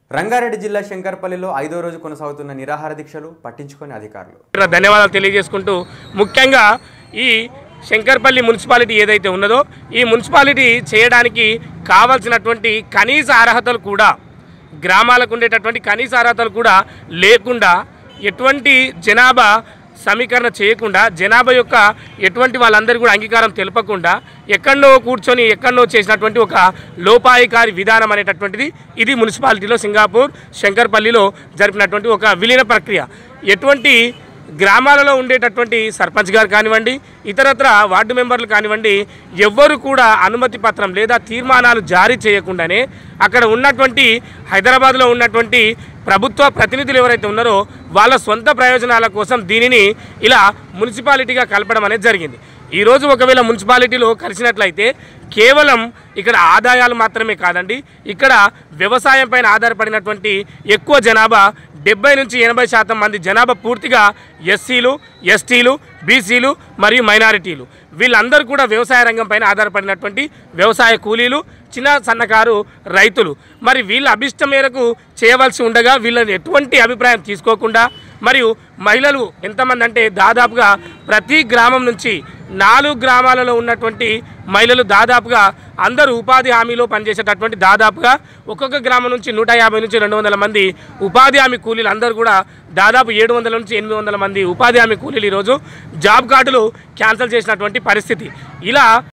రంగారెడ్డి జిల్లా శంకర్పల్లిలో ఐదో రోజు కొనసాగుతున్న నిరాహార దీక్షలు పట్టించుకొని అధికారులు ఇక్కడ ధన్యవాదాలు తెలియజేసుకుంటూ ముఖ్యంగా ఈ శంకర్పల్లి మున్సిపాలిటీ ఏదైతే ఉన్నదో ఈ మున్సిపాలిటీ చేయడానికి కావాల్సినటువంటి కనీస అర్హతలు కూడా గ్రామాలకు ఉండేటటువంటి కనీస అర్హతలు కూడా లేకుండా ఎటువంటి జనాభా సమీకరణ చేయకుండా జనాభా యొక్క ఎటువంటి వాళ్ళందరికీ కూడా అంగీకారం తెలపకుండా ఎక్కడో కూర్చొని ఎక్కడో చేసినటువంటి ఒక లోపాయికారి విధానం అనేటటువంటిది ఇది మున్సిపాలిటీలో సింగాపూర్ శంకర్పల్లిలో జరిపినటువంటి ఒక విలీన ప్రక్రియ ఎటువంటి గ్రామాలలో ఉండేటటువంటి సర్పంచ్ గారు కానివ్వండి ఇతరత్ర వార్డు మెంబర్లు కానివ్వండి ఎవ్వరు కూడా అనుమతి పత్రం లేదా తీర్మానాలు జారీ చేయకుండానే అక్కడ ఉన్నటువంటి హైదరాబాద్లో ఉన్నటువంటి ప్రభుత్వ ప్రతినిధులు ఎవరైతే ఉన్నారో వాళ్ళ సొంత ప్రయోజనాల కోసం దీనిని ఇలా మున్సిపాలిటీగా కలపడం అనేది జరిగింది ఈరోజు ఒకవేళ మున్సిపాలిటీలో కలిసినట్లయితే కేవలం ఇక్కడ ఆదాయాలు మాత్రమే కాదండి ఇక్కడ వ్యవసాయం పైన ఆధారపడినటువంటి ఎక్కువ జనాభా డెబ్బై నుంచి ఎనభై శాతం మంది జనాభా పూర్తిగా ఎస్సీలు ఎస్టీలు బీసీలు మరియు మైనారిటీలు వీళ్ళందరూ కూడా వ్యవసాయ రంగం పైన ఆధారపడినటువంటి వ్యవసాయ కూలీలు చిన్న సన్నకారు రైతులు మరి వీళ్ళ అభిష్టం మేరకు చేయవలసి ఉండగా వీళ్ళని ఎటువంటి అభిప్రాయం తీసుకోకుండా మరియు మహిళలు ఎంతమంది అంటే దాదాపుగా ప్రతి గ్రామం నుంచి నాలుగు గ్రామాలలో ఉన్నటువంటి మహిళలు దాదాపుగా అందరూ ఉపాధి హామీలో పనిచేసేటటువంటి దాదాపుగా ఒక్కొక్క గ్రామం నుంచి నూట యాభై నుంచి రెండు వందల మంది ఉపాధి హామీ కూలీలు అందరూ కూడా దాదాపు ఏడు వందల నుంచి ఎనిమిది వందల మంది ఉపాధి హామీ కూలీలు ఈరోజు జాబ్ కార్డులు క్యాన్సిల్ చేసినటువంటి పరిస్థితి ఇలా